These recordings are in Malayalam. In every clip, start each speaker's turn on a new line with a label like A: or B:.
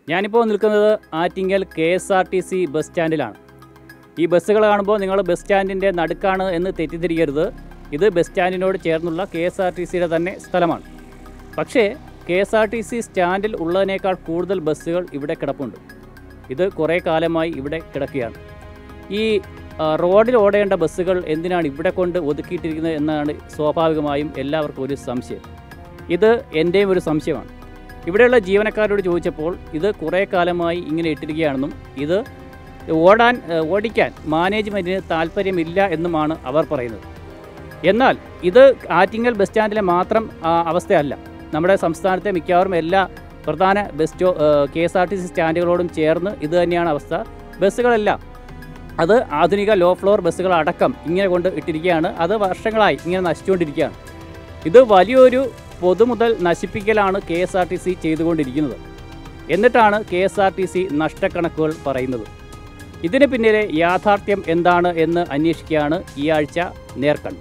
A: ഞാനിപ്പോൾ നിൽക്കുന്നത് Attingal K S R T C bus സ്റ്റാൻഡിലാണ് ഈ ബസ്സുകൾ കാണുമ്പോൾ നിങ്ങൾ ബസ് സ്റ്റാൻഡിൻ്റെ നടുക്കാണ് എന്ന് തെറ്റിദ്ധരിക്കരുത് ഇത് ബസ് സ്റ്റാൻഡിനോട് ചേർന്നുള്ള കെ എസ് ആർ ടി സിയുടെ തന്നെ സ്ഥലമാണ് പക്ഷേ K S R T C സ്റ്റാൻഡിൽ ഉള്ളതിനേക്കാൾ കൂടുതൽ ബസ്സുകൾ ഇവിടെ കിടപ്പുണ്ട് ഇത് കുറേ കാലമായി ഇവിടെ കിടക്കുകയാണ് ഈ ആ, റോഡിൽ ഓടേണ്ട ബസ്സുകൾ എന്തിനാണ് ഇവിടെ കൊണ്ട് ഒതുക്കിയിട്ടിരിക്കുന്നത് എന്നാണ് സ്വാഭാവികമായും എല്ലാവർക്കും ഒരു സംശയം ഇത് എൻ്റെയും ഒരു സംശയമാണ് ഇവിടെയുള്ള ജീവനക്കാരോട് ചോദിച്ചപ്പോൾ ഇത് കുറേ കാലമായി ഇങ്ങനെ ഇട്ടിരിക്കുകയാണെന്നും ഇത് ഓടാൻ ഏ, ഓടിക്കാൻ മാനേജ്മെൻറ്റിന് താല്പര്യമില്ല എന്നുമാണ് അവർ പറയുന്നത് എന്നാൽ ഇത് ആറ്റിങ്ങൽ ബസ് സ്റ്റാൻഡിലെ മാത്രം ആ, അവസ്ഥയല്ല നമ്മുടെ സംസ്ഥാനത്തെ മിക്കവാറും എല്ലാ പ്രധാന ബസ് സ്റ്റോ K S R T C സ്റ്റാൻഡുകളോടും ചേർന്ന് ഇത് തന്നെയാണ് അവസ്ഥ ബസ്സുകളെല്ലാം അത് ആധുനിക ലോ ഫ്ലോർ ബസ്സുകൾ അടക്കം ഇങ്ങനെ കൊണ്ട് ഇട്ടിരിക്കുകയാണ് അത് വർഷങ്ങളായി ഇങ്ങനെ നശിച്ചുകൊണ്ടിരിക്കുകയാണ് ഇത് വലിയൊരു പൊതുമുതൽ നശിപ്പിക്കലാണ് K S R T C ചെയ്തുകൊണ്ടിരിക്കുന്നത് എന്നിട്ടാണ് K S R T C നഷ്ടക്കണക്കുകൾ പറയുന്നത് ഇതിന് പിന്നിലെ യാഥാർത്ഥ്യം എന്താണ് എന്ന് അന്വേഷിക്കുകയാണ് ഈ ആഴ്ച നേർക്കൺ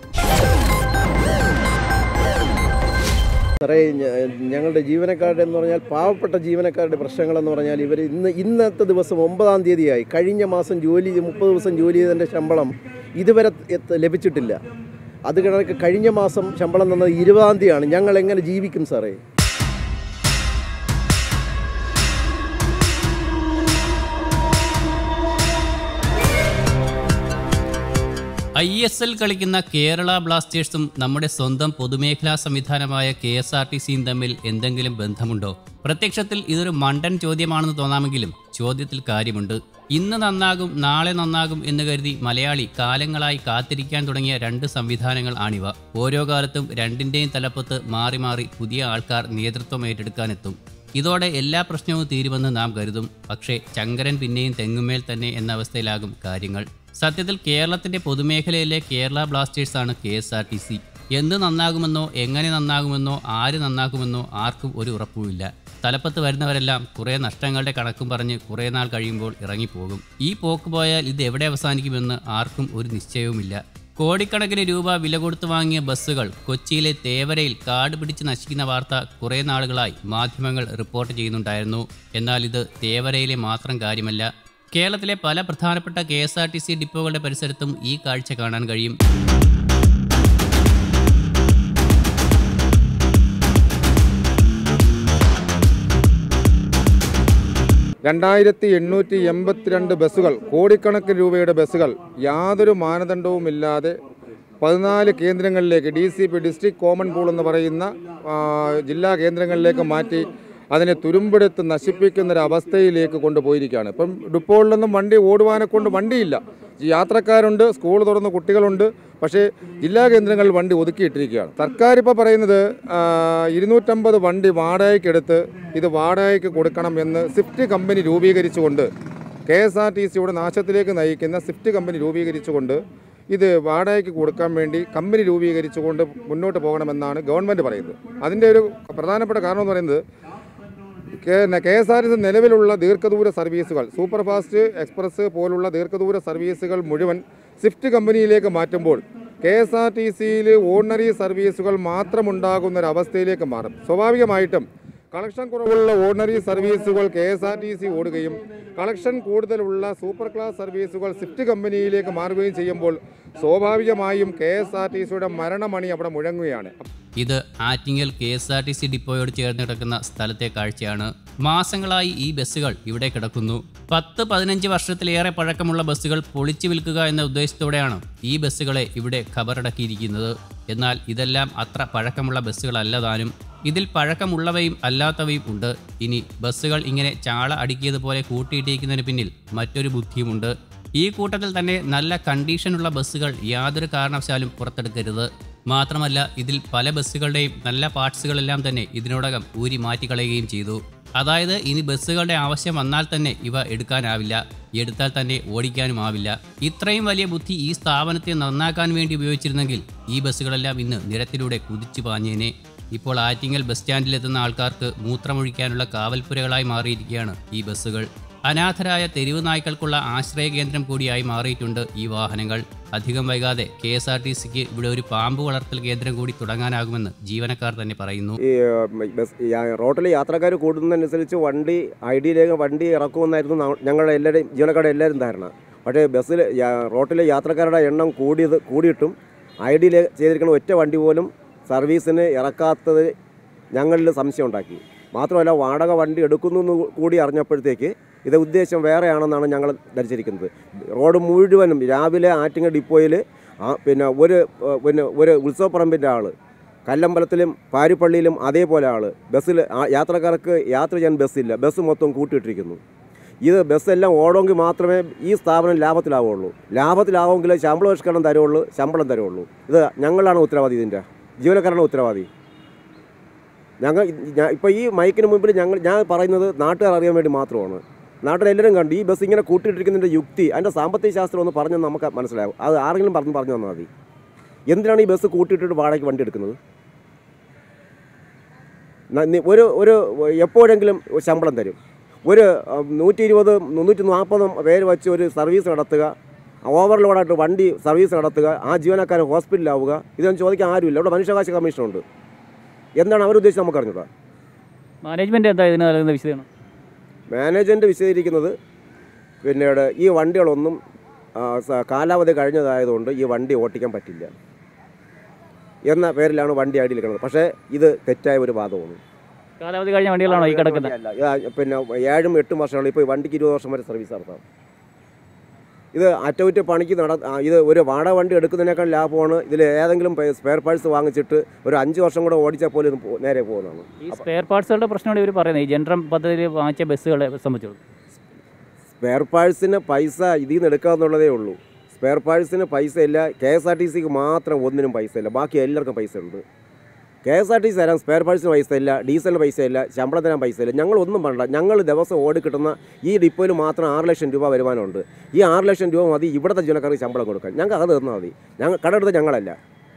B: സാറേ ഞ- ഞങ്ങളുടെ ജീവനക്കാരുടെ എന്ന് പറഞ്ഞാൽ പാവപ്പെട്ട ജീവനക്കാരുടെ പ്രശ്നങ്ങളെന്ന് പറഞ്ഞാൽ ഇവർ ഇന്ന് ഇന്നത്തെ ദിവസം ഒമ്പതാം തീയതിയായി കഴിഞ്ഞ മാസം ജോലി ചെയ്ത് മുപ്പത് ദിവസം ജോലി ചെയ്തതിൻ്റെ ശമ്പളം ഇതുവരെ എത്ത- ലഭിച്ചിട്ടില്ല അത് കണക്ക് കഴിഞ്ഞ മാസം ശമ്പളം തന്നത് ഇരുപതാം തീയതിയാണ് ഞങ്ങൾ എങ്ങനെ ജീവിക്കും സാറേ
C: ഐ എസ് എൽ കളിക്കുന്ന കേരള ബ്ലാസ്റ്റേഴ്സും നമ്മുടെ സ്വന്തം പൊതുമേഖലാ സംവിധാനമായ കെ എസ് ആർ ടി സിയും തമ്മിൽ എന്തെങ്കിലും ബന്ധമുണ്ടോ പ്രത്യക്ഷത്തിൽ ഇതൊരു മണ്ടൻ ചോദ്യമാണെന്ന് തോന്നാമെങ്കിലും ചോദ്യത്തിൽ കാര്യമുണ്ട് ഇന്ന് നന്നാകും നാളെ നന്നാകും എന്ന് കരുതി മലയാളി കാലങ്ങളായി കാത്തിരിക്കാൻ തുടങ്ങിയ രണ്ട് സംവിധാനങ്ങൾ ആണിവ ഓരോ കാലത്തും രണ്ടിന്റെയും തലപ്പത്ത് മാറി മാറി പുതിയ ആൾക്കാർ നേതൃത്വം ഏറ്റെടുക്കാനെത്തും ഇതോടെ എല്ലാ പ്രശ്നവും തീരുമെന്ന് നാം കരുതും പക്ഷേ ചങ്കരൻ പിന്നെയും തെങ്ങുമേൽ തന്നെ എന്ന അവസ്ഥയിലാകും കാര്യങ്ങൾ സത്യത്തിൽ കേരളത്തിന്റെ പൊതുമേഖലയിലെ കേരള ബ്ലാസ്റ്റേഴ്സ് ആണ് K S R T C എന്ത് നന്നാകുമെന്നോ എങ്ങനെ നന്നാകുമെന്നോ ആര് നന്നാക്കുമെന്നോ ആർക്കും ഒരു ഉറപ്പുമില്ല തലപ്പത്ത് വരുന്നവരെല്ലാം കുറേ നഷ്ടങ്ങളുടെ കണക്കും പറഞ്ഞ് കുറേ നാൾ കഴിയുമ്പോൾ ഇറങ്ങിപ്പോകും ഈ പോക്ക് പോയാൽ ഇത് എവിടെ അവസാനിക്കുമെന്ന് ആർക്കും ഒരു നിശ്ചയവുമില്ല കോടിക്കണക്കിന് രൂപ വില കൊടുത്തു വാങ്ങിയ ബസ്സുകൾ കൊച്ചിയിലെ തേവരയിൽ കാട് പിടിച്ച് നശിക്കുന്ന വാർത്ത കുറേ നാളുകളായി മാധ്യമങ്ങൾ റിപ്പോർട്ട് ചെയ്യുന്നുണ്ടായിരുന്നു എന്നാൽ ഇത് തേവരയിലെ മാത്രം കാര്യമല്ല കേരളത്തിലെ പല പ്രധാനപ്പെട്ട K S R T C ഡിപ്പോകളുടെ പരിസരത്തും ഈ കാഴ്ച കാണാൻ കഴിയും
D: രണ്ടായിരത്തി എണ്ണൂറ്റി എൺപത്തിരണ്ട് ബസ്സുകൾ കോടിക്കണക്കിന് രൂപയുടെ ബസ്സുകൾ യാതൊരു മാനദണ്ഡവുമില്ലാതെ പതിനാല് കേന്ദ്രങ്ങളിലേക്ക് D C P district common pool എന്ന് പറയുന്ന ആ, ജില്ലാ കേന്ദ്രങ്ങളിലേക്ക് മാറ്റി അതിനെ തുരുമ്പെടുത്ത് നശിപ്പിക്കുന്ന ഒരു അവസ്ഥയിലേക്ക് കൊണ്ടുപോയിരിക്കുകയാണ് ഇപ്പം ഡിപ്പോകളിലൊന്നും വണ്ടി ഓടുവാനെ കൊണ്ട് വണ്ടിയില്ല യാത്രക്കാരുണ്ട് സ്കൂൾ തുറന്ന് കുട്ടികളുണ്ട് പക്ഷേ ജില്ലാ കേന്ദ്രങ്ങളിൽ വണ്ടി ഒതുക്കിയിട്ടിരിക്കുകയാണ് സർക്കാർ ഇപ്പോൾ പറയുന്നത് ആ, ഇരുന്നൂറ്റമ്പത് വണ്ടി വാടകയ്ക്കെടുത്ത് ഇത് വാടകയ്ക്ക് കൊടുക്കണം എന്ന് സ്വിഫ്റ്റ് കമ്പനി രൂപീകരിച്ചുകൊണ്ട് കെ എസ് ആർ ടി സിയുടെ നാശത്തിലേക്ക് നയിക്കുന്ന സ്വിഫ്റ്റ് കമ്പനി രൂപീകരിച്ചുകൊണ്ട് ഇത് വാടകയ്ക്ക് കൊടുക്കാൻ വേണ്ടി കമ്പനി രൂപീകരിച്ചുകൊണ്ട് മുന്നോട്ട് പോകണമെന്നാണ് ഗവൺമെൻറ് പറയുന്നത് അതിൻ്റെ ഒരു പ്രധാനപ്പെട്ട കാരണം എന്ന് പറയുന്നത് K S R T C നിലവിലുള്ള ദീർഘദൂര സർവീസുകൾ സൂപ്പർ ഫാസ്റ്റ് എക്സ്പ്രസ് പോലുള്ള ദീർഘദൂര സർവീസുകൾ മുഴുവൻ സ്വിഫ്റ്റ് കമ്പനിയിലേക്ക് മാറ്റുമ്പോൾ കെ എസ് ആർ ടി സിയിൽ ഓർഡിനറി സർവീസുകൾ മാത്രമുണ്ടാകുന്ന ഒരു അവസ്ഥയിലേക്ക് മാറും സ്വാഭാവികമായിട്ടും കളക്ഷൻ കുറവുള്ള ഓർഡിനറി സർവീസുകൾ K S R T C ഓടുകയും കളക്ഷൻ കൂടുതലുള്ള സൂപ്പർ ക്ലാസ് സർവീസുകൾ സ്വിഫ്റ്റ് കമ്പനിയിലേക്ക് മാറുകയും ചെയ്യുമ്പോൾ സ്വാഭാവികമായും കെ എസ് ആർ ടി സിയുടെ മരണമണി അവിടെ മുഴങ്ങുകയാണ്
C: ഇത് Attingal K S R T C ഡിപ്പോയോട് ചേർന്ന് കിടക്കുന്ന സ്ഥലത്തെ കാഴ്ചയാണ് മാസങ്ങളായി ഈ ബസ്സുകൾ ഇവിടെ കിടക്കുന്നു പത്ത് പതിനഞ്ച് വർഷത്തിലേറെ പഴക്കമുള്ള ബസ്സുകൾ പൊളിച്ചു വിൽക്കുക എന്ന ഉദ്ദേശത്തോടെയാണ് ഈ ബസ്സുകളെ ഇവിടെ ഖബറടക്കിയിരിക്കുന്നത് എന്നാൽ ഇതെല്ലാം അത്ര പഴക്കമുള്ള ബസ്സുകളല്ല താനും ഇതിൽ പഴക്കമുള്ളവയും അല്ലാത്തവയും ഉണ്ട് ഇനി ബസ്സുകൾ ഇങ്ങനെ ചാള അടുക്കിയതുപോലെ കൂട്ടിയിട്ടിരിക്കുന്നതിന് പിന്നിൽ മറ്റൊരു ബുദ്ധിയുമുണ്ട് ഈ കൂട്ടത്തിൽ തന്നെ നല്ല കണ്ടീഷനുള്ള ബസ്സുകൾ യാതൊരു കാരണവശാലും പുറത്തെടുക്കരുത് മാത്രമല്ല ഇതിൽ പല ബസ്സുകളുടെയും നല്ല പാർട്സുകളെല്ലാം തന്നെ ഇതിനോടകം ഊരി മാറ്റിക്കളയുകയും ചെയ്തു അതായത് ഇനി ബസ്സുകളുടെ ആവശ്യം വന്നാൽ തന്നെ ഇവ എടുക്കാനാവില്ല എടുത്താൽ തന്നെ ഓടിക്കാനുമാവില്ല ഇത്രയും വലിയ ബുദ്ധി ഈ സ്ഥാപനത്തെ നന്നാക്കാൻ വേണ്ടി ഉപയോഗിച്ചിരുന്നെങ്കിൽ ഈ ബസ്സുകളെല്ലാം ഇന്ന് നിരത്തിലൂടെ കുതിച്ചു പാഞ്ഞേനെ ഇപ്പോൾ ആറ്റിങ്ങൽ ബസ് സ്റ്റാൻഡിലെത്തുന്ന ആൾക്കാർക്ക് മൂത്രമൊഴിക്കാനുള്ള കാവൽപ്പുരകളായി മാറിയിരിക്കുകയാണ് ഈ ബസ്സുകൾ അനാഥരായ തെരുവ് നായ്ക്കൾക്കുള്ള ആശ്രയ കേന്ദ്രം കൂടിയായി മാറിയിട്ടുണ്ട് ഈ വാഹനങ്ങൾ അധികം വൈകാതെ കെ എസ് ആർ ടി സിക്ക് ഇവിടെ ഒരു പാമ്പ് വളർത്തൽ കേന്ദ്രം കൂടി തുടങ്ങാനാകുമെന്ന് ജീവനക്കാർ തന്നെ പറയുന്നു
E: ഈ ഏഹ്, ബസ് യാ- റോട്ടിൽ യാത്രക്കാർ കൂടുന്നതനുസരിച്ച് വണ്ടി ഐ ഡിയിലേക്ക് വണ്ടി ഇറക്കുമെന്നായിരുന്നു ന- ഞങ്ങളുടെ എല്ലാവരുടെയും ജീവനക്കാരുടെ എല്ലാവരും ധാരണ പക്ഷേ ബസ്സിൽ റോട്ടിലെ യാത്രക്കാരുടെ എണ്ണം കൂടിയത് കൂടിയിട്ടും ഐ ഡിയിൽ ചെയ്തിരിക്കുന്ന ഒറ്റ വണ്ടി പോലും സർവീസിന് ഇറക്കാത്തത് ഞങ്ങളിൽ സംശയം ഉണ്ടാക്കി മാത്രമല്ല വാടക വണ്ടി എടുക്കുന്നു എന്ന് കൂടി അറിഞ്ഞപ്പോഴത്തേക്ക് ഇത് ഉദ്ദേശം വേറെയാണെന്നാണ് ഞങ്ങൾ ധരിച്ചിരിക്കുന്നത് റോഡ് മുഴുവനും രാവിലെ ആറ്റിങ്ങ ഡിപ്പോയിൽ പിന്നെ ഒരു ഏഹ്, പിന്നെ ഒരു ഉത്സവപ്പറമ്പിൻ്റെ ആൾ കല്ലമ്പലത്തിലും പാരിപ്പള്ളിയിലും അതേപോലെ ആൾ ബസ്സിൽ ആ- യാത്രക്കാർക്ക് യാത്ര ചെയ്യാൻ ബസ്സില്ല ബസ് മൊത്തം കൂട്ടിയിട്ടിരിക്കുന്നു ഇത് ബസ്സെല്ലാം ഓടുമെങ്കിൽ മാത്രമേ ഈ സ്ഥാപനം ലാഭത്തിലാവുള്ളൂ ലാഭത്തിലാവുമെങ്കിൽ ശമ്പള പരിഷ്കരണം തരുള്ളൂ ശമ്പളം തരുള്ളൂ ഇത് ഞങ്ങളാണ് ഉത്തരവാദി ഇതിൻ്റെ ജീവനക്കാരാണ് ഉത്തരവാദി ഞങ്ങൾ ഇപ്പോൾ ഈ മൈക്കിന് മുമ്പിൽ ഞങ്ങൾ ഞാൻ പറയുന്നത് നാട്ടുകാർ അറിയാൻ വേണ്ടി മാത്രമാണ് നാട്ടിലെല്ലാവരും കണ്ടു ഈ ബസ് ഇങ്ങനെ കൂട്ടിയിട്ടിരിക്കുന്നതിൻ്റെ യുക്തി അതിൻ്റെ സാമ്പത്തിക ശാസ്ത്രം ഒന്ന് പറഞ്ഞ് നമുക്ക് മനസ്സിലാവും അത് ആരെങ്കിലും പറഞ്ഞ് പറഞ്ഞു തന്നാൽ മതി എന്തിനാണ് ഈ ബസ് കൂട്ടിയിട്ടിട്ട് വാടകയ്ക്ക് വണ്ടി എടുക്കുന്നത് ന- നി- ഒരു ഒരു എപ്പോഴെങ്കിലും ശമ്പളം തരും ഒരു ഉം, നൂറ്റി ഇരുപത് മുന്നൂറ്റി നാൽപ്പത് പേര് വെച്ച് ഒരു സർവീസ് നടത്തുക ഓവർലോഡായിട്ട് വണ്ടി സർവീസ് നടത്തുക ആ ജീവനക്കാരൻ ഹോസ്പിറ്റലിലാവുക ഇതൊന്നും ചോദിക്കാൻ ആരുമില്ല ഇവിടെ മനുഷ്യാവകാശ കമ്മീഷനുണ്ട് എന്താണ് അവരുദ്ദേശിച്ച് നമുക്ക് അറിഞ്ഞൂടാ
A: മാനേജ്മെൻറ്റ് എന്താ ഇതിന് നൽകുന്ന വിശദീകരണം
E: മാനേജൻ്റ് വിശദീകരിക്കുന്നത് പിന്നീട് ഈ വണ്ടികളൊന്നും ആ, സ- കാലാവധി കഴിഞ്ഞതായതുകൊണ്ട് ഈ വണ്ടി ഓട്ടിക്കാൻ പറ്റില്ല എന്ന പേരിലാണ് വണ്ടി ഐഡിയിൽ കിടന്നത് പക്ഷേ ഇത് തെറ്റായ ഒരു വാദമാണ്
A: കാലാവധി കഴിഞ്ഞ വണ്ടികളാണോ ഈ കിടക്കുന്നത്
E: അല്ല, ഇത് പിന്നെ ഏഴും എട്ടും വർഷമാണ് ഇപ്പോൾ വണ്ടിക്ക് ഇരുപത് വർഷം വരെ സർവീസ് നടത്താം ഇത് അറ്റകുറ്റ പണിക്ക് നട ആ, ഇത് ഒരു വാടക വണ്ടി എടുക്കുന്നതിനേക്കാൾ ലാഭമാണ് ഇതിൽ ഏതെങ്കിലും സ്പെയർ പാർട്സ് വാങ്ങിച്ചിട്ട് ഒരു അഞ്ച് വർഷം കൂടെ ഓടിച്ചാൽ പോലും ഇത് പോ- നേരെ പോകുന്നതാണ്
A: ഈ സ്പെയർ പാർട്സുകളുടെ പ്രശ്നമാണ് ഇവർ പറയുന്നത് ഈ ജനറം പദ്ധതിയിൽ വാങ്ങിച്ച ബസ്സുകളെ സംബന്ധിച്ചുള്ളത്
E: സ്പെയർ പാഴ്സിന് പൈസ ഇതിൽ നിന്ന് എടുക്കാമെന്നുള്ളതേ ഉള്ളൂ സ്പെയർ പാഴ്സിന് പൈസ ഇല്ല കെ എസ് ആർ ടി സിക്ക് മാത്രം ഒന്നിനും പൈസ ഇല്ല ബാക്കി എല്ലാവർക്കും പൈസ ഉണ്ട് K S R T C തരാൻ സ്പെയർ പാഴ്സിന് പൈസ ഇല്ല ഡീസലിന് പൈസ ഇല്ല ശമ്പളം തരാൻ പൈസ ഇല്ല ഞങ്ങൾ ഒന്നും വേണ്ട ഞങ്ങൾ ദിവസം ഓടിക്കിട്ടുന്ന ഈ ഡിപ്പോയിൽ മാത്രം ആറ് ലക്ഷം രൂപ വരുമാനമുണ്ട് ഈ ആറ് ലക്ഷം രൂപ മതി ഇവിടുത്തെ ജീവനക്കാർക്ക് ശമ്പളം കൊടുക്കാൻ ഞങ്ങൾക്ക് അത് തന്നാൽ മതി ഞങ്ങൾ കടമെടുത്ത ഞങ്ങളല്ല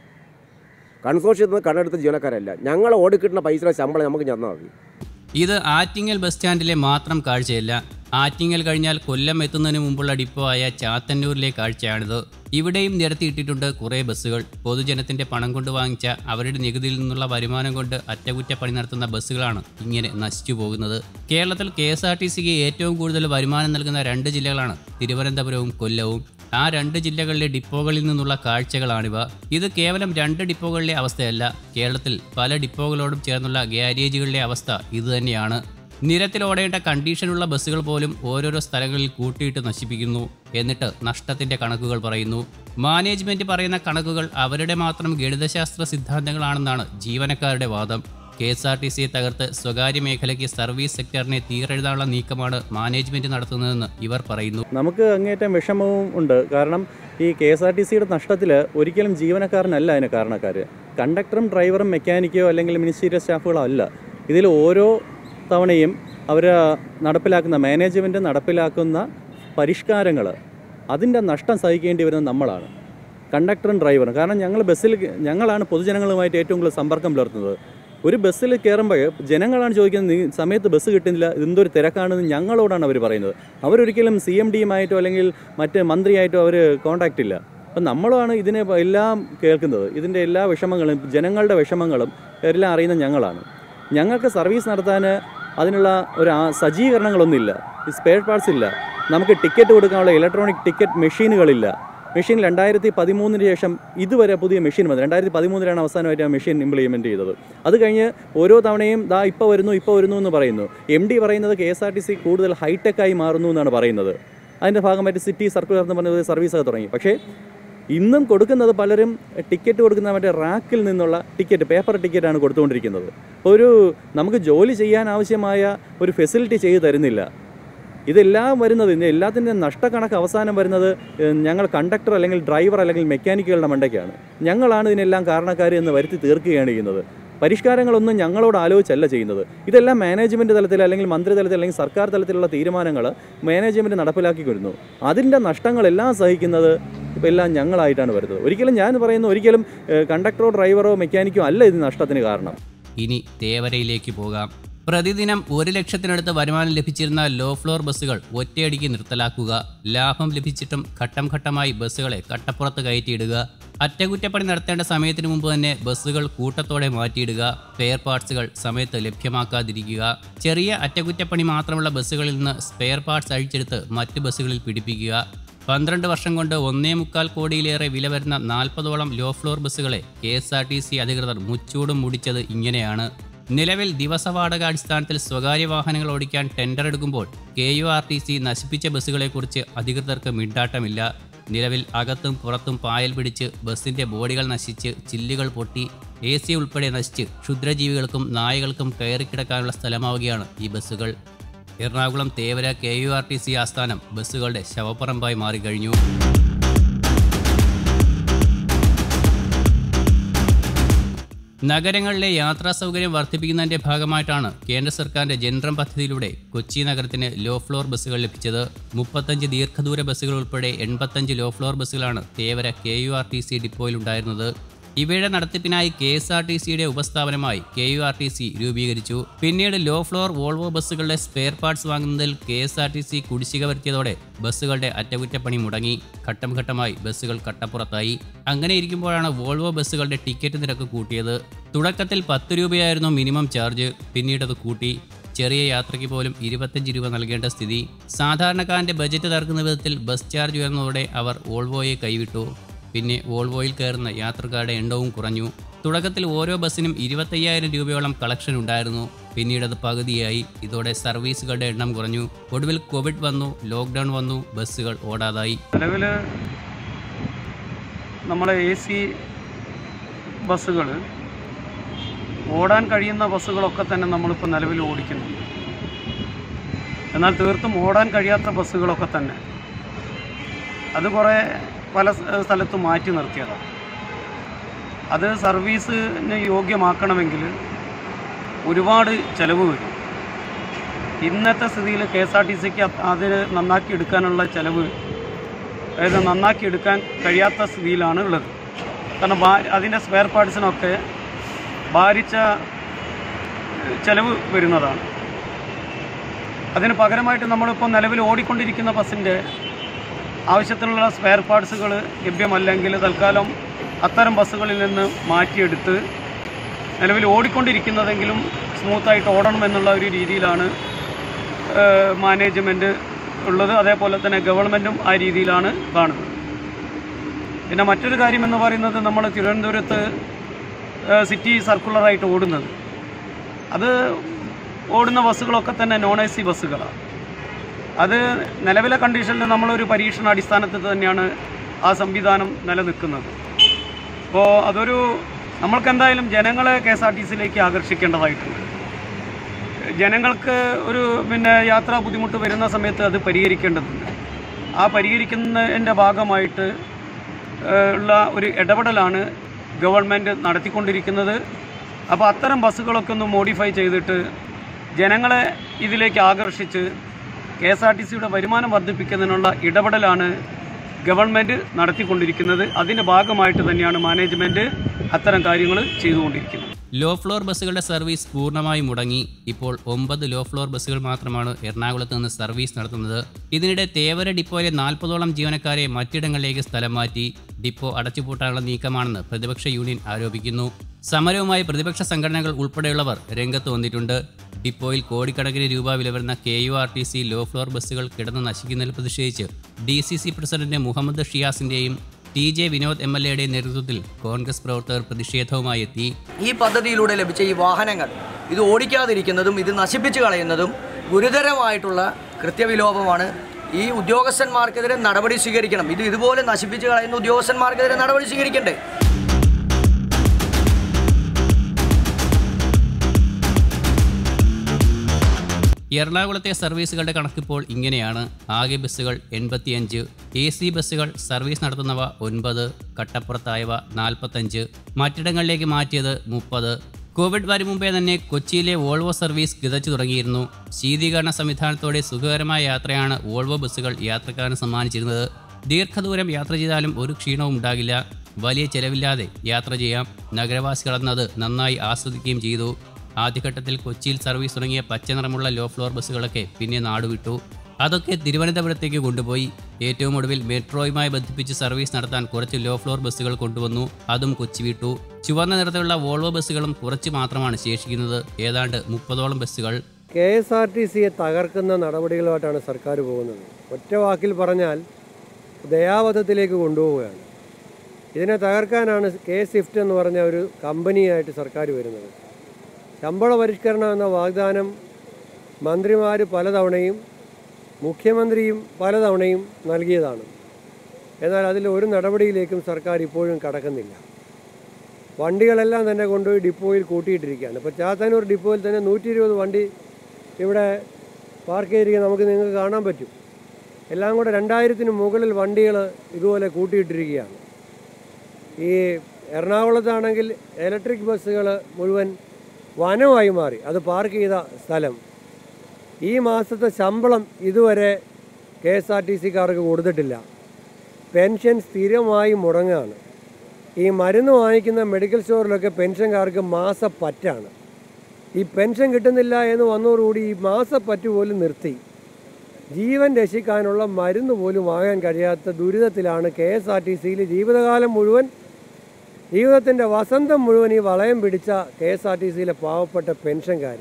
E: കൺസോഷ്യത്തിൽ നിന്ന് കടമെടുത്ത ജീവനക്കാരല്ല ഞങ്ങൾ ഓടിക്കിട്ടുന്ന പൈസയുടെ ശമ്പളം നമുക്ക് തന്നാൽ മതി
C: ഇത് ആറ്റിങ്ങൽ ബസ് സ്റ്റാൻഡിലെ മാത്രം കാഴ്ചയല്ല ആറ്റിങ്ങൽ കഴിഞ്ഞാൽ കൊല്ലം എത്തുന്നതിന് മുമ്പുള്ള ഡിപ്പോ ആയ ചാത്തന്നൂരിലെ കാഴ്ചയാണിത് ഇവിടെയും നിരത്തിയിട്ടിട്ടുണ്ട് കുറേ ബസ്സുകൾ പൊതുജനത്തിന്റെ പണം കൊണ്ട് വാങ്ങിച്ച അവരുടെ നികുതിയിൽ നിന്നുള്ള വരുമാനം കൊണ്ട് അറ്റകുറ്റപ്പണി നടത്തുന്ന ബസ്സുകളാണ് ഇങ്ങനെ നശിച്ചു പോകുന്നത് കേരളത്തിൽ കെ എസ് ആർ ടി സിക്ക് ഏറ്റവും കൂടുതൽ വരുമാനം നൽകുന്ന രണ്ട് ജില്ലകളാണ് തിരുവനന്തപുരവും കൊല്ലവും ആ രണ്ട് ജില്ലകളിലെ ഡിപ്പോകളിൽ നിന്നുള്ള കാഴ്ചകളാണിവ ഇത് കേവലം രണ്ട് ഡിപ്പോകളിലെ അവസ്ഥയല്ല കേരളത്തിൽ പല ഡിപ്പോകളോടും ചേർന്നുള്ള ഗ്യാരേജുകളിലെ അവസ്ഥ ഇതുതന്നെയാണ് നിരത്തിലോടേണ്ട കണ്ടീഷനുള്ള ബസ്സുകൾ പോലും ഓരോരോ സ്ഥലങ്ങളിൽ കൂട്ടിയിട്ട് നശിപ്പിക്കുന്നു എന്നിട്ട് നഷ്ടത്തിന്റെ കണക്കുകൾ പറയുന്നു മാനേജ്മെന്റ് പറയുന്ന കണക്കുകൾ അവരുടെ മാത്രം ഗണിതശാസ്ത്ര സിദ്ധാന്തങ്ങളാണെന്നാണ് ജീവനക്കാരുടെ വാദം കെ എസ് ആർ ടി സിയെ തകർത്ത് സ്വകാര്യ മേഖലയ്ക്ക് സർവീസ് സെക്ടറിനെ തീരെഴുതാനുള്ള നീക്കമാണ് മാനേജ്മെന്റ് നടത്തുന്നതെന്ന് ഇവർ പറയുന്നു
F: നമുക്ക് അങ്ങേറ്റം വിഷമവും ഉണ്ട് കാരണം ഈ കെ എസ് ആർ ടി സിയുടെ നഷ്ടത്തിൽ ഒരിക്കലും ജീവനക്കാരനല്ല അതിന് കാരണക്കാർ കണ്ടക്ടറും ഡ്രൈവറും മെക്കാനിക്കോ അല്ലെങ്കിൽ മിനിസ്റ്റീരിയൽ സ്റ്റാഫുകളോ അല്ല ഇതിൽ ഓരോ തവണയും അവർ നടപ്പിലാക്കുന്ന മാനേജ്മെൻറ്റ് നടപ്പിലാക്കുന്ന പരിഷ്കാരങ്ങൾ അതിൻ്റെ നഷ്ടം സഹിക്കേണ്ടി വരുന്നത് നമ്മളാണ് കണ്ടക്ടറും ഡ്രൈവറും കാരണം ഞങ്ങൾ ബസ്സിൽ ഞങ്ങളാണ് പൊതുജനങ്ങളുമായിട്ട് ഏറ്റവും കൂടുതൽ സമ്പർക്കം പുലർത്തുന്നത് ഒരു ബസ്സിൽ കയറുമ്പോൾ ജനങ്ങളാണ് ചോദിക്കുന്നത് "നീ സമയത്ത് ബസ് കിട്ടുന്നില്ല ഇതെന്തൊരു തിരക്കാണെന്ന് ഞങ്ങളോടാണ് അവർ പറയുന്നത് അവരൊരിക്കലും സി എം ഡിയുമായിട്ടോ അല്ലെങ്കിൽ മറ്റ് മന്ത്രിയായിട്ടോ അവർ കോണ്ടാക്റ്റ് ഇല്ല അപ്പം നമ്മളാണ് ഇതിനെ എല്ലാം കേൾക്കുന്നത് ഇതിൻ്റെ എല്ലാ വിഷമങ്ങളും ജനങ്ങളുടെ വിഷമങ്ങളും എല്ലാം അറിയുന്ന ഞങ്ങളാണ് ഞങ്ങൾക്ക് സർവീസ് നടത്താൻ അതിനുള്ള ഒരു ആ- സജ്ജീകരണങ്ങളൊന്നുമില്ല ഈ സ്പെയർ പാർട്സ് ഇല്ല നമുക്ക് ടിക്കറ്റ് കൊടുക്കാനുള്ള ഇലക്ട്രോണിക് ടിക്കറ്റ് മെഷീനുകളില്ല മെഷീൻ രണ്ടായിരത്തി പതിമൂന്നിന് ശേഷം ഇതുവരെ പുതിയ മെഷീൻ വന്നു രണ്ടായിരത്തി പതിമൂന്നിലാണ് അവസാനമായിട്ട് ആ മെഷീൻ ഇംപ്ലിമെൻറ്റ് ചെയ്തത് അത് കഴിഞ്ഞ് ഓരോ തവണയും ദാ ഇപ്പോൾ വരുന്നു ഇപ്പോൾ വരുന്നു എന്ന് പറയുന്നു എം ഡി പറയുന്നത് K S R T C കൂടുതൽ ഹൈടെക്കായി മാറുന്നു എന്നാണ് പറയുന്നത് അതിൻ്റെ ഭാഗമായിട്ട് സിറ്റി സർക്കുലർ എന്ന് പറഞ്ഞത് സർവീസൊക്കെ തുടങ്ങി പക്ഷേ ഇന്നും കൊടുക്കുന്നത് പലരും ടിക്കറ്റ് കൊടുക്കുന്ന മറ്റേ റാക്കിൽ നിന്നുള്ള ടിക്കറ്റ് പേപ്പർ ടിക്കറ്റാണ് കൊടുത്തുകൊണ്ടിരിക്കുന്നത് അപ്പോൾ ഒരു നമുക്ക് ജോലി ചെയ്യാൻ ആവശ്യമായ ഒരു ഫെസിലിറ്റി ചെയ്തു തരുന്നില്ല ഇതെല്ലാം വരുന്നത് ഇതിൻ്റെ എല്ലാത്തിൻ്റെ നഷ്ടക്കണക്ക് അവസാനം വരുന്നത് ഏഹ്, ഞങ്ങൾ കണ്ടക്ടർ അല്ലെങ്കിൽ ഡ്രൈവർ അല്ലെങ്കിൽ മെക്കാനിക്കുകളുടെ മണ്ടയ്ക്കാണ് ഞങ്ങളാണ് ഇതിനെല്ലാം കാരണക്കാർ എന്ന് വരുത്തി തീർക്കുകയാണ് ചെയ്യുന്നത് പരിഷ്കാരങ്ങളൊന്നും ഞങ്ങളോട് ആലോചിച്ചല്ല ചെയ്യുന്നത് ഇതെല്ലാം മാനേജ്മെൻറ്റ് തലത്തിൽ അല്ലെങ്കിൽ മന്ത്രി തലത്തിൽ അല്ലെങ്കിൽ സർക്കാർ തലത്തിലുള്ള തീരുമാനങ്ങൾ മാനേജ്മെൻറ്റ് നടപ്പിലാക്കി വരുന്നു അതിൻ്റെ നഷ്ടങ്ങളെല്ലാം സഹിക്കുന്നത് ഇപ്പോൾ എല്ലാം ഞങ്ങളായിട്ടാണ് വരുന്നത് ഒരിക്കലും ഞാൻ പറയുന്നു ഒരിക്കലും ഏഹ്, കണ്ടക്ടറോ ഡ്രൈവറോ മെക്കാനിക്കോ അല്ല ഇത് നഷ്ടത്തിന് കാരണം
C: ഇനി തേവരയിലേക്ക് പോകാം പ്രതിദിനം ഒരു ലക്ഷത്തിനടുത്ത് വരുമാനം ലഭിച്ചിരുന്ന ലോ ഫ്ലോർ ബസ്സുകൾ ഒറ്റയടിക്ക് നിർത്തലാക്കുക ലാഭം ലഭിച്ചിട്ടും ഘട്ടം ഘട്ടമായി ബസ്സുകളെ കട്ടപ്പുറത്ത് കയറ്റിയിടുക അറ്റകുറ്റപ്പണി നടത്തേണ്ട സമയത്തിന് മുമ്പ് തന്നെ ബസ്സുകൾ കൂട്ടത്തോടെ മാറ്റിയിടുക സ്പെയർ പാർട്സുകൾ സമയത്ത് ലഭ്യമാക്കാതിരിക്കുക ചെറിയ അറ്റകുറ്റപ്പണി മാത്രമുള്ള ബസ്സുകളിൽ നിന്ന് സ്പെയർ പാർട്സ് അഴിച്ചെടുത്ത് മറ്റ് ബസ്സുകളിൽ പിടിപ്പിക്കുക പന്ത്രണ്ട് വർഷം കൊണ്ട് ഒന്നേ മുക്കാൽ കോടിയിലേറെ വില വരുന്ന നാൽപ്പതോളം ലോ ഫ്ലോർ ബസ്സുകളെ K S R T C അധികൃതർ മുച്ചൂടും മുടിച്ചത് ഇങ്ങനെയാണ് നിലവിൽ ദിവസവാടക അടിസ്ഥാനത്തിൽ സ്വകാര്യ വാഹനങ്ങൾ ഓടിക്കാൻ ടെൻഡർ എടുക്കുമ്പോൾ K U R T C നശിപ്പിച്ച ബസ്സുകളെക്കുറിച്ച് അധികൃതർക്ക് മിണ്ടാട്ടമില്ല നിലവിൽ അകത്തും പുറത്തും പായൽ പിടിച്ച് ബസ്സിന്റെ ബോഡികൾ നശിച്ച് ചില്ലുകൾ പൊട്ടി എ സി ഉൾപ്പെടെ നശിച്ച് ക്ഷുദ്രജീവികൾക്കും നായകൾക്കും കയറിക്കിടക്കാനുള്ള സ്ഥലമാവുകയാണ് ഈ ബസ്സുകൾ Ernakulam Thevara K U R T C ആസ്ഥാനം ബസ്സുകളുടെ ശവപ്പറമ്പായി മാറിക്കഴിഞ്ഞു നഗരങ്ങളിലെ യാത്രാ സൗകര്യം വർദ്ധിപ്പിക്കുന്നതിന്റെ ഭാഗമായിട്ടാണ് കേന്ദ്ര സർക്കാരിന്റെ ജൻറം പദ്ധതിയിലൂടെ കൊച്ചി നഗരത്തിന് ലോ ഫ്ലോർ ബസ്സുകൾ ലഭിച്ചത് മുപ്പത്തഞ്ച് ദീർഘദൂര ബസ്സുകൾ ഉൾപ്പെടെ എൺപത്തഞ്ച് ലോ ഫ്ലോർ ബസ്സുകളാണ് Thevara K U R T C ഡിപ്പോയിലുണ്ടായിരുന്നത് ഇവയുടെ നടത്തിപ്പിനായി കെ എസ് ആർ ടി സിയുടെ ഉപസ്ഥാപനമായി K U R T C രൂപീകരിച്ചു പിന്നീട് ലോ ഫ്ലോർ വോൾവോ ബസ്സുകളുടെ സ്പെയർ പാർട്സ് വാങ്ങുന്നതിൽ K S R T C കുടിശ്ശിക വരുത്തിയതോടെ ബസ്സുകളുടെ അറ്റകുറ്റപ്പണി മുടങ്ങി ഘട്ടം ഘട്ടമായി ബസ്സുകൾ കട്ടപ്പുറത്തായി അങ്ങനെ ഇരിക്കുമ്പോഴാണ് വോൾവോ ബസ്സുകളുടെ ടിക്കറ്റ് നിരക്ക് കൂട്ടിയത് തുടക്കത്തിൽ പത്ത് രൂപയായിരുന്നു മിനിമം ചാർജ് പിന്നീട് അത് കൂട്ടി ചെറിയ യാത്രയ്ക്ക് പോലും ഇരുപത്തഞ്ച് രൂപ നൽകേണ്ട സ്ഥിതി സാധാരണക്കാരന്റെ ബജറ്റ് തകർക്കുന്ന വിധത്തിൽ ബസ് ചാർജ് ഉയർന്നതോടെ അവർ വോൾവോയെ കൈവിട്ടു പിന്നെ വോൾവോയിൽ കയറുന്ന യാത്രക്കാരുടെ എണ്ണവും കുറഞ്ഞു തുടക്കത്തിൽ ഓരോ ബസ്സിനും ഇരുപത്തയ്യായിരം രൂപയോളം കളക്ഷൻ ഉണ്ടായിരുന്നു പിന്നീട് അത് പകുതിയായി ഇതോടെ സർവീസുകളുടെ എണ്ണം കുറഞ്ഞു ഒടുവിൽ കോവിഡ് വന്നു ലോക്ക്ഡൗൺ വന്നു ബസ്സുകൾ ഓടാതായി
G: നിലവിൽ നമ്മളെ എ സി ബസ്സുകൾ ഓടാൻ കഴിയുന്ന ബസ്സുകളൊക്കെ തന്നെ നമ്മളിപ്പോൾ നിലവിൽ ഓടിക്കുന്നുണ്ട് എന്നാൽ തീർത്തും ഓടാൻ കഴിയാത്ത ബസ്സുകളൊക്കെ തന്നെ അത് കുറേ പല സ്ഥ- സ്ഥലത്തും മാറ്റി നിർത്തിയതാണ് അത് സർവീസിന് യോഗ്യമാക്കണമെങ്കിൽ ഒരുപാട് ചിലവ് വരും ഇന്നത്തെ സ്ഥിതിയിൽ കെ എസ് ആർ ടി സിക്ക് അതിന് നന്നാക്കി എടുക്കാനുള്ള ചിലവ് അതായത് നന്നാക്കി എടുക്കാൻ കഴിയാത്ത സ്ഥിതിയിലാണ് ഉള്ളത് കാരണം ഭാ അതിൻ്റെ സ്പെയർ പാർട്സിനൊക്കെ ഭാരിച്ച ഏഹ്, ചെലവ് വരുന്നതാണ് അതിന് പകരമായിട്ട് നമ്മളിപ്പോൾ നിലവിൽ ഓടിക്കൊണ്ടിരിക്കുന്ന ബസ്സിൻ്റെ ആവശ്യത്തിനുള്ള സ്പെയർ പാർട്സുകൾ ലഭ്യമല്ലെങ്കിൽ തൽക്കാലം അത്തരം ബസ്സുകളിൽ നിന്ന് മാറ്റിയെടുത്ത് നിലവിൽ ഓടിക്കൊണ്ടിരിക്കുന്നതെങ്കിലും സ്മൂത്തായിട്ട് ഓടണം എന്നുള്ള ഒരു രീതിയിലാണ് മാനേജ്മെൻറ്റ് ഉള്ളത് അതേപോലെ തന്നെ ഗവൺമെൻറ്റും ആ രീതിയിലാണ് കാണുന്നത് പിന്നെ മറ്റൊരു കാര്യം എന്ന് പറയുന്നത് നമ്മൾ തിരുവനന്തപുരത്ത് ഏഹ്, സിറ്റി സർക്കുലറായിട്ട് ഓടുന്നത് അത് ഓടുന്ന ബസ്സുകളൊക്കെ തന്നെ നോൺ എ സി ബസ്സുകളാണ് അത് നിലവിലെ കണ്ടീഷനിൽ നമ്മളൊരു പരീക്ഷണ അടിസ്ഥാനത്തിൽ തന്നെയാണ് ആ സംവിധാനം നിലനിൽക്കുന്നത് അപ്പോൾ അതൊരു നമ്മൾക്ക് എന്തായാലും ജനങ്ങളെ കെ എസ് ആർ ടി സിയിലേക്ക് ആകർഷിക്കേണ്ടതായിട്ടുണ്ട് ജനങ്ങൾക്ക് ഒരു പിന്നെ യാത്രാ ബുദ്ധിമുട്ട് വരുന്ന സമയത്ത് അത് പരിഹരിക്കേണ്ടതുണ്ട് ആ പരിഹരിക്കുന്നതിൻ്റെ ഭാഗമായിട്ട് ഏഹ്, ഉള്ള ഒരു ഇടപെടലാണ് ഗവൺമെൻറ് നടത്തിക്കൊണ്ടിരിക്കുന്നത് അപ്പോൾ അത്തരം ബസ്സുകളൊക്കെ ഒന്ന് മോഡിഫൈ ചെയ്തിട്ട് ജനങ്ങളെ ഇതിലേക്ക് ആകർഷിച്ച് കെ എസ് ആർ ടി സിയുടെ വരുമാനം വർദ്ധിപ്പിക്കുന്നതിനുള്ള ഇടപെടലാണ് ഗവൺമെൻറ് നടത്തിക്കൊണ്ടിരിക്കുന്നത് അതിൻ്റെ ഭാഗമായിട്ട് തന്നെയാണ് മാനേജ്മെൻറ്റ് അത്തരം കാര്യങ്ങൾ ചെയ്തുകൊണ്ടിരിക്കുന്നത്
C: ലോ ഫ്ലോർ ബസ്സുകളുടെ സർവീസ് പൂർണ്ണമായി മുടങ്ങി ഇപ്പോൾ ഒമ്പത് ലോ ഫ്ലോർ ബസ്സുകൾ മാത്രമാണ് എറണാകുളത്ത് നിന്ന് സർവീസ് നടത്തുന്നത് ഇതിനിടെ തേവര ഡിപ്പോയിലെ നാൽപ്പതോളം ജീവനക്കാരെ മറ്റിടങ്ങളിലേക്ക് സ്ഥലം മാറ്റി ഡിപ്പോ അടച്ചുപൂട്ടാനുള്ള നീക്കമാണെന്ന് പ്രതിപക്ഷ യൂണിയൻ ആരോപിക്കുന്നു സമരവുമായി പ്രതിപക്ഷ സംഘടനകൾ ഉൾപ്പെടെയുള്ളവർ രംഗത്ത് വന്നിട്ടുണ്ട് ഡിപ്പോയിൽ കോടിക്കണക്കിന് രൂപ വില വരുന്ന K U R T C low floor ബസ്സുകൾ കിടന്ന് നശിക്കുന്നതിൽ പ്രതിഷേധിച്ച് D C C president Muhammad ഷിയാസിന്റെയും T J Vinod M L എയുടെ നേതൃത്വത്തിൽ കോൺഗ്രസ് പ്രവർത്തകർ പ്രതിഷേധവുമായി എത്തി
H: ഈ പദ്ധതിയിലൂടെ ലഭിച്ച ഈ വാഹനങ്ങൾ ഇത് ഓടിക്കാതിരിക്കുന്നതും ഇത് നശിപ്പിച്ചു കളയുന്നതും ഗുരുതരമായിട്ടുള്ള കൃത്യവിലോപമാണ് ഈ ഉദ്യോഗസ്ഥന്മാർക്കെതിരെ നടപടി സ്വീകരിക്കണം ഇത് ഇതുപോലെ നശിപ്പിച്ചു കളയുന്ന ഉദ്യോഗസ്ഥന്മാർക്കെതിരെ നടപടി സ്വീകരിക്കണ്ടേ
C: എറണാകുളത്തെ സർവീസുകളുടെ കണക്കിപ്പോൾ ഇങ്ങനെയാണ് ആകെ ബസ്സുകൾ എൺപത്തിയഞ്ച് എ സി ബസ്സുകൾ സർവീസ് നടത്തുന്നവ ഒൻപത് കട്ടപ്പുറത്തായവ നാൽപ്പത്തഞ്ച് മറ്റിടങ്ങളിലേക്ക് മാറ്റിയത് മുപ്പത് കോവിഡ് വരും മുമ്പേ തന്നെ കൊച്ചിയിലെ വോൾവോ സർവീസ് കിതച്ചു തുടങ്ങിയിരുന്നു ശീതീകരണ സംവിധാനത്തോടെ സുഖകരമായ യാത്രയാണ് വോൾവോ ബസ്സുകൾ യാത്രക്കാരന് സമ്മാനിച്ചിരുന്നത് ദീർഘദൂരം യാത്ര ചെയ്താലും ഒരു ക്ഷീണവും ഉണ്ടാകില്ല വലിയ ചെലവില്ലാതെ യാത്ര ചെയ്യാം നഗരവാസികൾ അന്നത് നന്നായി ആസ്വദിക്കുകയും ചെയ്തു ആദ്യഘട്ടത്തിൽ കൊച്ചിയിൽ സർവീസ് തുടങ്ങിയ പച്ചനിറമുള്ള ലോ ഫ്ലോർ ബസ്സുകളൊക്കെ പിന്നെ നാടുവിട്ടു അതൊക്കെ തിരുവനന്തപുരത്തേക്ക് കൊണ്ടുപോയി ഏറ്റവും ഒടുവിൽ മെട്രോയുമായി ബന്ധിപ്പിച്ച് സർവീസ് നടത്താൻ കുറച്ച് ലോ ഫ്ലോർ ബസ്സുകൾ കൊണ്ടുവന്നു അതും കൊച്ചി വിട്ടു ചുവന്ന നിറത്തിലുള്ള വോൾവോ ബസ്സുകളും കുറച്ച് മാത്രമാണ് ശേഷിക്കുന്നത് ഏതാണ്ട് മുപ്പതോളം ബസ്സുകൾ
I: കെ എസ് ആർ ടി സിയെ തകർക്കുന്ന നടപടികളുമായിട്ടാണ് സർക്കാർ പോകുന്നത് ഒറ്റ വാക്കിൽ പറഞ്ഞാൽ ദയാവധത്തിലേക്ക് കൊണ്ടുപോവുകയാണ് ഇതിനെ തകർക്കാനാണ് കെ സ്വിഫ്റ്റ് എന്ന് പറഞ്ഞ ഒരു കമ്പനിയായിട്ട് സർക്കാർ വരുന്നത് ശമ്പള പരിഷ്കരണം എന്ന വാഗ്ദാനം മന്ത്രിമാർ പലതവണയും മുഖ്യമന്ത്രിയും പലതവണയും നൽകിയതാണ് എന്നാൽ അതിൽ ഒരു നടപടിയിലേക്കും സർക്കാർ ഇപ്പോഴും കടക്കുന്നില്ല വണ്ടികളെല്ലാം തന്നെ കൊണ്ടുപോയി ഡിപ്പോയിൽ കൂട്ടിയിട്ടിരിക്കുകയാണ് ഇപ്പോൾ ചാത്താനൂർ ഡിപ്പോയിൽ തന്നെ നൂറ്റി ഇരുപത് വണ്ടി ഇവിടെ പാർക്ക് ചെയ്തിരിക്കുന്നത് നമുക്ക് നിങ്ങൾക്ക് കാണാൻ പറ്റും എല്ലാം കൂടെ രണ്ടായിരത്തിന് മുകളിൽ വണ്ടികൾ ഇതുപോലെ കൂട്ടിയിട്ടിരിക്കുകയാണ് ഈ എറണാകുളത്താണെങ്കിൽ ഇലക്ട്രിക് ബസ്സുകൾ മുഴുവൻ വനമായി മാറി അത് പാർക്ക് ചെയ്ത സ്ഥലം ഈ മാസത്തെ ശമ്പളം ഇതുവരെ കെ എസ് ആർ ടി സിക്കാർക്ക് കൊടുത്തിട്ടില്ല പെൻഷൻ സ്ഥിരമായി മുടങ്ങുകയാണ് ഈ മരുന്ന് വാങ്ങിക്കുന്ന മെഡിക്കൽ സ്റ്റോറിലൊക്കെ പെൻഷൻകാർക്ക് മാസപ്പറ്റാണ് ഈ പെൻഷൻ കിട്ടുന്നില്ല എന്ന് വന്നതോടുകൂടി ഈ മാസപ്പറ്റ് പോലും നിർത്തി ജീവൻ രക്ഷിക്കാനുള്ള മരുന്ന് പോലും വാങ്ങാൻ കഴിയാത്ത ദുരിതത്തിലാണ് കെ എസ് ആർ ടി സിയിൽ ജീവിതകാലം മുഴുവൻ ജീവിതത്തിൻ്റെ വസന്തം മുഴുവൻ ഈ വളയം പിടിച്ച കെ എസ് ആർ ടി സിയിലെ പാവപ്പെട്ട പെൻഷൻകാർ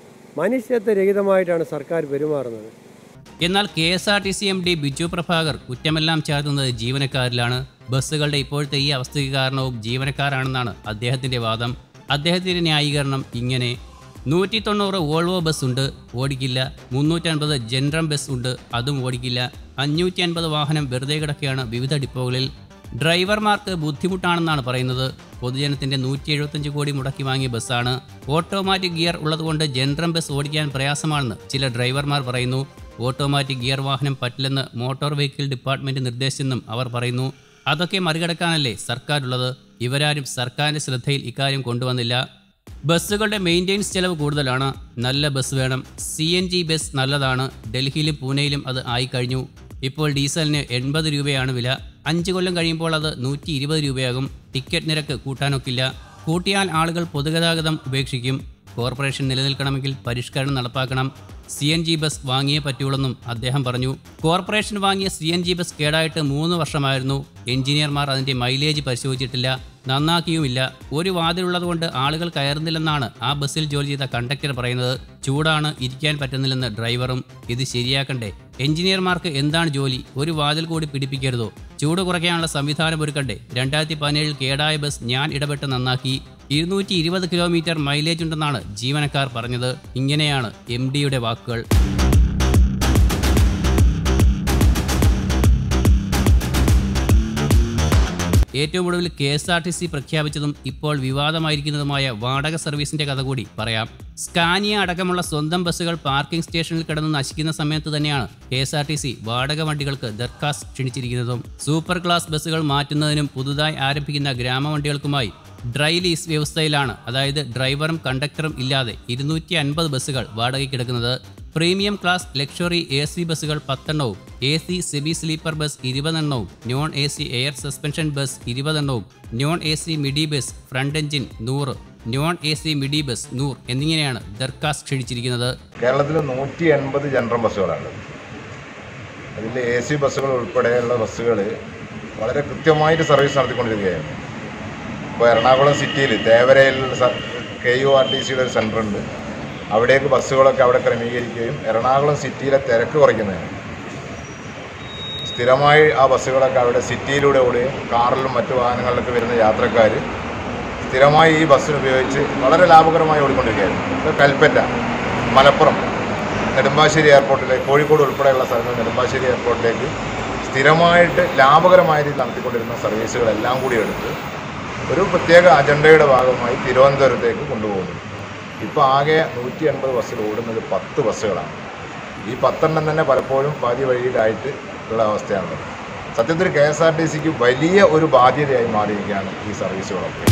I: മനുഷ്യത്വരഹിതമായിട്ടാണ് സർക്കാർ പെരുമാറുന്നത്
C: എന്നാൽ K S R T C M D Biju Prabhakar കുറ്റമെല്ലാം ചാർത്തുന്നത് ജീവനക്കാരിലാണ് ബസ്സുകളുടെ ഇപ്പോഴത്തെ ഈ അവസ്ഥയ്ക്ക് കാരണവും ജീവനക്കാരാണെന്നാണ് അദ്ദേഹത്തിന്റെ വാദം അദ്ദേഹത്തിന്റെ ന്യായീകരണം ഇങ്ങനെ നൂറ്റി തൊണ്ണൂറ് വോൾവോ ബസ് ഉണ്ട് ഓടിക്കില്ല മുന്നൂറ്റൻപത് ജനറം ബസ് ഉണ്ട് അതും ഓടിക്കില്ല അഞ്ഞൂറ്റി അൻപത് വാഹനം വെറുതെ കിടക്കുകയാണ് വിവിധ ഡിപ്പോകളിൽ ഡ്രൈവർമാർക്ക് ബുദ്ധിമുട്ടാണെന്നാണ് പറയുന്നത് പൊതുജനത്തിന്റെ നൂറ്റി എഴുപത്തഞ്ച് കോടി മുടക്കി വാങ്ങിയ ബസ്സാണ് ഓട്ടോമാറ്റിക് ഗിയർ ഉള്ളതുകൊണ്ട് ജനറം ബസ് ഓടിക്കാൻ പ്രയാസമാണെന്ന് ചില ഡ്രൈവർമാർ പറയുന്നു ഓട്ടോമാറ്റിക് ഗിയർ വാഹനം പറ്റില്ലെന്ന് മോട്ടോർ വെഹിക്കിൾ ഡിപ്പാർട്ട്മെന്റ് നിർദ്ദേശിച്ചെന്നും അവർ പറയുന്നു അതൊക്കെ മറികടക്കാനല്ലേ സർക്കാരുള്ളത് ഇവരാരും സർക്കാരിന്റെ ശ്രദ്ധയിൽ ഇക്കാര്യം കൊണ്ടുവന്നില്ല ബസ്സുകളുടെ മെയിൻ്റെനൻസ് ചെലവ് കൂടുതലാണ് നല്ല ബസ് വേണം സി എൻ ജി ബസ് നല്ലതാണ് ഡൽഹിയിലും പൂനെയിലും അത് ആയിക്കഴിഞ്ഞു ഇപ്പോൾ ഡീസലിന് എൺപത് രൂപയാണ് വില അഞ്ച് കൊല്ലം കഴിയുമ്പോൾ അത് നൂറ്റി ഇരുപത് രൂപയാകും ടിക്കറ്റ് നിരക്ക് കൂട്ടാനൊക്കില്ല കൂട്ടിയാൽ ആളുകൾ പൊതുഗതാഗതം ഉപേക്ഷിക്കും കോർപ്പറേഷൻ നിലനിൽക്കണമെങ്കിൽ പരിഷ്കരണം നടപ്പാക്കണം സി എൻ ജി ബസ് വാങ്ങിയേ പറ്റുള്ളെന്നും അദ്ദേഹം പറഞ്ഞു കോർപ്പറേഷൻ വാങ്ങിയ സി എൻ ജി ബസ് കേടായിട്ട് മൂന്ന് വർഷമായിരുന്നു എഞ്ചിനീയർമാർ അതിന്റെ മൈലേജ് പരിശോധിച്ചിട്ടില്ല നന്നാക്കിയുമില്ല ഒരു വാതിലുള്ളതുകൊണ്ട് ആളുകൾ കയറുന്നില്ലെന്നാണ് ആ ബസ്സിൽ ജോലി ചെയ്ത കണ്ടക്ടർ പറയുന്നത് ചൂടാണ് ഇരിക്കാൻ പറ്റുന്നില്ലെന്ന് ഡ്രൈവറും ഇത് ശരിയാക്കണ്ടേ എഞ്ചിനീയർമാർക്ക് എന്താണ് ജോലി ഒരു വാതിൽ കൂടി പിടിപ്പിക്കരുതോ ചൂട് കുറയ്ക്കാനുള്ള സംവിധാനം ഒരുക്കണ്ടേ രണ്ടായിരത്തി പതിനേഴിൽ കേടായ ബസ് ഞാൻ ഇടപെട്ട് നന്നാക്കി ഇരുന്നൂറ്റി ഇരുപത് കിലോമീറ്റർ മൈലേജ് ഉണ്ടെന്നാണ് ജീവനക്കാർ പറഞ്ഞത് ഇങ്ങനെയാണ് എം ഡിയുടെ വാക്കുകൾ ഏറ്റവും ഒടുവിൽ K S R T C പ്രഖ്യാപിച്ചതും ഇപ്പോൾ വിവാദമായിരിക്കുന്നതുമായ വാടക സർവീസിന്റെ കഥ കൂടി പറയാം സ്കാനിയ അടക്കമുള്ള സ്വന്തം ബസ്സുകൾ പാർക്കിംഗ് സ്റ്റേഷനിൽ കിടന്ന് നശിക്കുന്ന സമയത്ത് തന്നെയാണ് K S R T C വാടക വണ്ടികൾക്ക് ദർഖാസ് ക്ഷണിച്ചിരിക്കുന്നതും സൂപ്പർ ക്ലാസ് ബസ്സുകൾ മാറ്റുന്നതിനും പുതുതായി ആരംഭിക്കുന്ന ഗ്രാമവണ്ടികൾക്കുമായി ഡ്രൈ ലീസ് വ്യവസ്ഥയിലാണ് അതായത് ഡ്രൈവറും കണ്ടക്ടറും ഇല്ലാതെ ഇരുന്നൂറ്റി അൻപത് ബസ്സുകൾ വാടകയ്ക്കെടുക്കുന്നത് premium class luxury A C ബസ്സുകൾ പത്തെണ്ണവും A C semi sleeper bus ഇരുപതെണ്ണവും non A C air suspension bus ഇരുപതെണ്ണവും non A C midi bus front engine നൂറ് non A C midi bus നൂറ് എന്നിങ്ങനെയാണ് ദർഖാസ് ക്ഷണിച്ചിരിക്കുന്നത്
J: കേരളത്തിൽ നൂറ്റി എൺപത് ജനറൽ ബസ്സുകളാണ് അതിൽ എ സി ബസ്സുകൾ ഉൾപ്പെടെയുള്ള ബസ്സുകൾ വളരെ കൃത്യമായിട്ട് സർവീസ് നടത്തിക്കൊണ്ടിരിക്കുകയാണ് ഇപ്പോൾ എറണാകുളം സിറ്റിയിൽ തേവരയിൽ കെ യു ആർ ടി സിയുടെ ഒരു സെൻ്റർ ഉണ്ട് അവിടേക്ക് ബസ്സുകളൊക്കെ അവിടെ ക്രമീകരിക്കുകയും എറണാകുളം സിറ്റിയിലെ തിരക്ക് കുറയ്ക്കുന്നതിന് സ്ഥിരമായി ആ ബസ്സുകളൊക്കെ അവിടെ സിറ്റിയിലൂടെ ഓടുകയും കാറിലും മറ്റു വാഹനങ്ങളിലൊക്കെ വരുന്ന യാത്രക്കാർ സ്ഥിരമായി ഈ ബസ്സിന് ഉപയോഗിച്ച് വളരെ ലാഭകരമായി ഓടിക്കൊണ്ടിരിക്കുകയായിരുന്നു ഇപ്പോൾ കൽപ്പറ്റ മലപ്പുറം നെടുമ്പാശ്ശേരി എയർപോർട്ടിലേക്ക് കോഴിക്കോട് ഉൾപ്പെടെയുള്ള സ്ഥലങ്ങൾ നെടുമ്പാശ്ശേരി എയർപോർട്ടിലേക്ക് സ്ഥിരമായിട്ട് ലാഭകരമായ രീതിയിൽ നടത്തിക്കൊണ്ടിരുന്ന സർവീസുകളെല്ലാം കൂടി എടുത്ത് ഒരു പ്രത്യേക അജണ്ടയുടെ ഭാഗമായി തിരുവനന്തപുരത്തേക്ക് കൊണ്ടുപോകുന്നു ഇപ്പോൾ ആകെ നൂറ്റി എൺപത് ബസ്സിൽ ഓടുന്നത് പത്ത് ബസ്സുകളാണ് ഈ പത്തെണ്ണം തന്നെ പലപ്പോഴും പാതി വഴിയിലായിട്ട് ഉള്ള അവസ്ഥയാണുള്ളത് സത്യത്തിൽ കെ എസ് ആർ ടി സിക്ക് വലിയ ഒരു ബാധ്യതയായി മാറിയിരിക്കുകയാണ് ഈ സർവീസുകളൊക്കെ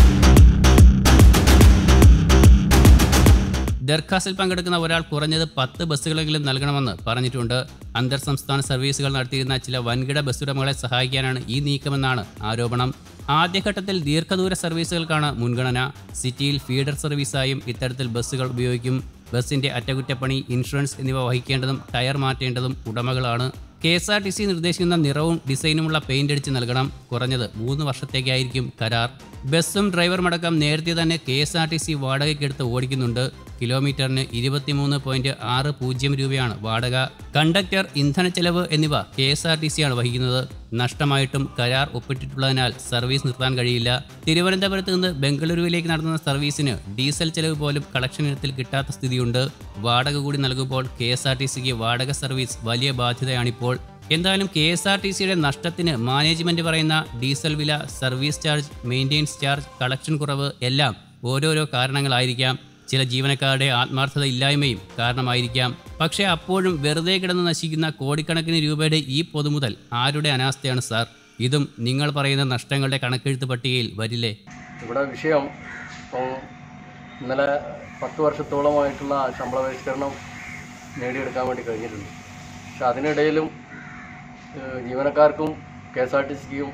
C: ദർഖാസിൽ പങ്കെടുക്കുന്ന ഒരാൾ കുറഞ്ഞത് പത്ത് ബസ്സുകളെങ്കിലും നൽകണമെന്ന് പറഞ്ഞിട്ടുണ്ട് അന്തർ സംസ്ഥാന സർവീസുകൾ നടത്തിയിരുന്ന ചില വൻകിട ബസ്സുടമകളെ സഹായിക്കാനാണ് ഈ നീക്കമെന്നാണ് ആരോപണം ആദ്യഘട്ടത്തിൽ ദീർഘദൂര സർവീസുകൾക്കാണ് മുൻഗണന സിറ്റിയിൽ ഫീഡർ സർവീസായും ഇത്തരത്തിൽ ബസ്സുകൾ ഉപയോഗിക്കും ബസ്സിന്റെ അറ്റകുറ്റപ്പണി ഇൻഷുറൻസ് എന്നിവ വഹിക്കേണ്ടതും ടയർ മാറ്റേണ്ടതും ഉടമകളാണ് K S R T C നിർദ്ദേശിക്കുന്ന നിറവും ഡിസൈനുമുള്ള പെയിന്റ് അടിച്ച് നൽകണം കുറഞ്ഞത് മൂന്ന് വർഷത്തേക്കായിരിക്കും കരാർ ബസ്സും ഡ്രൈവറുമടക്കം നേരത്തെ തന്നെ K S R T C വാടകയ്ക്കെടുത്ത് ഓടിക്കുന്നുണ്ട് കിലോമീറ്ററിന് ഇരുപത്തിമൂന്ന് പോയിന്റ് ആറ് പൂജ്യം രൂപയാണ് വാടക കണ്ടക്ടർ ഇന്ധനച്ചെലവ് എന്നിവ കെ എസ് ആർ ടി സിയാണ് വഹിക്കുന്നത് നഷ്ടമായിട്ടും കരാർ ഒപ്പിട്ടിട്ടുള്ളതിനാൽ സർവീസ് നിർത്താൻ കഴിയില്ല തിരുവനന്തപുരത്ത് നിന്ന് ബംഗളൂരുവിലേക്ക് നടത്തുന്ന സർവീസിന് ഡീസൽ ചെലവ് പോലും കളക്ഷൻ ഇനത്തിൽ കിട്ടാത്ത സ്ഥിതിയുണ്ട് വാടക കൂടി നൽകുമ്പോൾ കെ എസ് ആർ ടി സിക്ക് വാടക സർവീസ് വലിയ ബാധ്യതയാണിപ്പോൾ എന്തായാലും കെ എസ് ആർ ടി സിയുടെ നഷ്ടത്തിന് മാനേജ്മെന്റ് പറയുന്ന ഡീസൽ വില service charge maintenance charge collection കുറവ് എല്ലാം ഓരോരോ കാരണങ്ങളായിരിക്കാം ചില ജീവനക്കാരുടെ ആത്മാർത്ഥത ഇല്ലായ്മയും കാരണമായിരിക്കാം പക്ഷേ അപ്പോഴും വെറുതെ കിടന്ന് നശിക്കുന്ന കോടിക്കണക്കിന് രൂപയുടെ ഈ പൊതുമുതൽ ആരുടെ അനാസ്ഥയാണ് സാർ ഇതും നിങ്ങൾ പറയുന്ന നഷ്ടങ്ങളുടെ കണക്കെഴുത്ത് പട്ടികയിൽ വരില്ലേ
K: ഇവിടെ വിഷയം ഇപ്പോൾ ഇന്നലെ പത്ത് വർഷത്തോളമായിട്ടുള്ള ശമ്പള പരിഷ്കരണം നേടിയെടുക്കാൻ വേണ്ടി കഴിഞ്ഞിട്ടുണ്ട് പക്ഷെ അതിനിടയിലും ഏഹ്, ജീവനക്കാർക്കും കെ എസ് ആർ ടി സിക്കും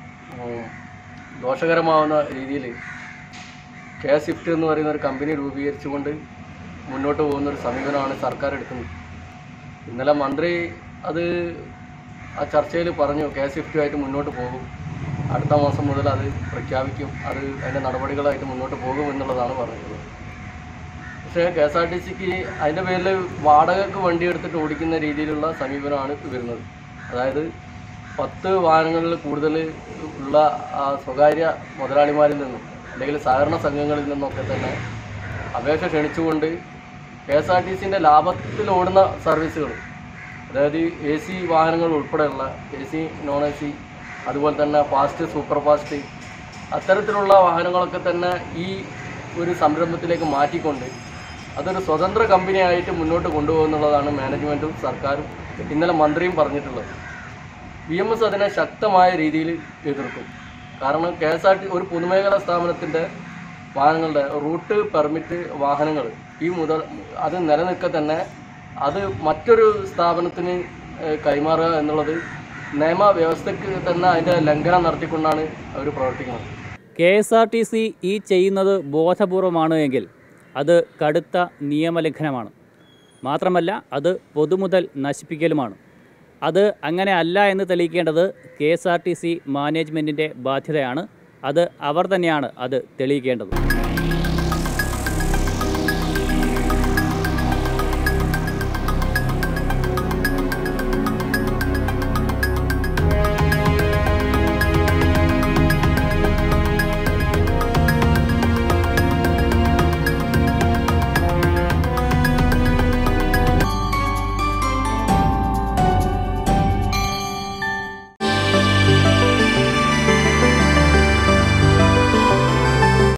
K: ദോഷകരമാവുന്ന രീതിയിൽ കെ സ്വിഫ്റ്റ് എന്ന് പറയുന്ന ഒരു കമ്പനി രൂപീകരിച്ചുകൊണ്ട് മുന്നോട്ട് പോകുന്ന ഒരു സമീപനമാണ് സർക്കാർ എടുക്കുന്നത് ഇന്നലെ മന്ത്രി അത് ആ ചർച്ചയിൽ പറഞ്ഞു കെ സ്വിഫ്റ്റുമായിട്ട് മുന്നോട്ട് പോകും അടുത്ത മാസം മുതൽ അത് പ്രഖ്യാപിക്കും അത് അതിൻ്റെ നടപടികളായിട്ട് മുന്നോട്ട് പോകും എന്നുള്ളതാണ് പറഞ്ഞത് പക്ഷേ കെ എസ് ആർ ടി സിക്ക് അതിൻ്റെ പേരിൽ വാടകയ്ക്ക് വണ്ടി എടുത്തിട്ട് ഓടിക്കുന്ന രീതിയിലുള്ള സമീപനമാണ് വരുന്നത് അതായത് പത്ത് വാഹനങ്ങളിൽ കൂടുതൽ ഉള്ള ആ സ്വകാര്യ മുതലാളിമാരിൽ നിന്നും അല്ലെങ്കിൽ സഹകരണ സംഘങ്ങളിൽ നിന്നൊക്കെ തന്നെ അപേക്ഷ ക്ഷണിച്ചുകൊണ്ട് കെ എസ് ആർ ടി സിൻ്റെ ലാഭത്തിൽ ഓടുന്ന സർവീസുകൾ അതായത് എ സി വാഹനങ്ങൾ ഉൾപ്പെടെയുള്ള A C non A C അതുപോലെ തന്നെ ഫാസ്റ്റ് സൂപ്പർ ഫാസ്റ്റ് അത്തരത്തിലുള്ള വാഹനങ്ങളൊക്കെ തന്നെ ഈ ഒരു സംരംഭത്തിലേക്ക് മാറ്റിക്കൊണ്ട് അതൊരു സ്വതന്ത്ര കമ്പനിയായിട്ട് മുന്നോട്ട് കൊണ്ടുപോകുന്നുള്ളതാണ് മാനേജ്മെൻറ്റും സർക്കാരും ഇന്നലെ മന്ത്രിയും പറഞ്ഞിട്ടുള്ളത് ബി എം എസ് അതിനെ ശക്തമായ രീതിയിൽ എതിർക്കും കാരണം കെ എസ് ആർ ടി ഒരു പൊതുമേഖലാ സ്ഥാപനത്തിൻ്റെ വാഹനങ്ങളുടെ റൂട്ട് പെർമിറ്റ് വാഹനങ്ങൾ ഈ മുതൽ അത് നിലനിൽക്കെ തന്നെ അത് മറ്റൊരു സ്ഥാപനത്തിന് ഏഹ്, കൈമാറുക എന്നുള്ളത് നിയമവ്യവസ്ഥയ്ക്ക് തന്നെ അതിൻ്റെ ലംഘനം നടത്തിക്കൊണ്ടാണ് അവർ പ്രവർത്തിക്കുന്നത്
A: K S R T C ഈ ചെയ്യുന്നത് ബോധപൂർവമാണ് എങ്കിൽ അത് കടുത്ത നിയമലംഘനമാണ് മാത്രമല്ല അത് പൊതുമുതൽ നശിപ്പിക്കലുമാണ് അത് അങ്ങനെ അല്ല എന്ന് തെളിയിക്കേണ്ടത് K S R T C മാനേജ്മെൻറ്റിൻ്റെ ബാധ്യതയാണ് അത് അവർ തന്നെയാണ് അത് തെളിയിക്കേണ്ടത്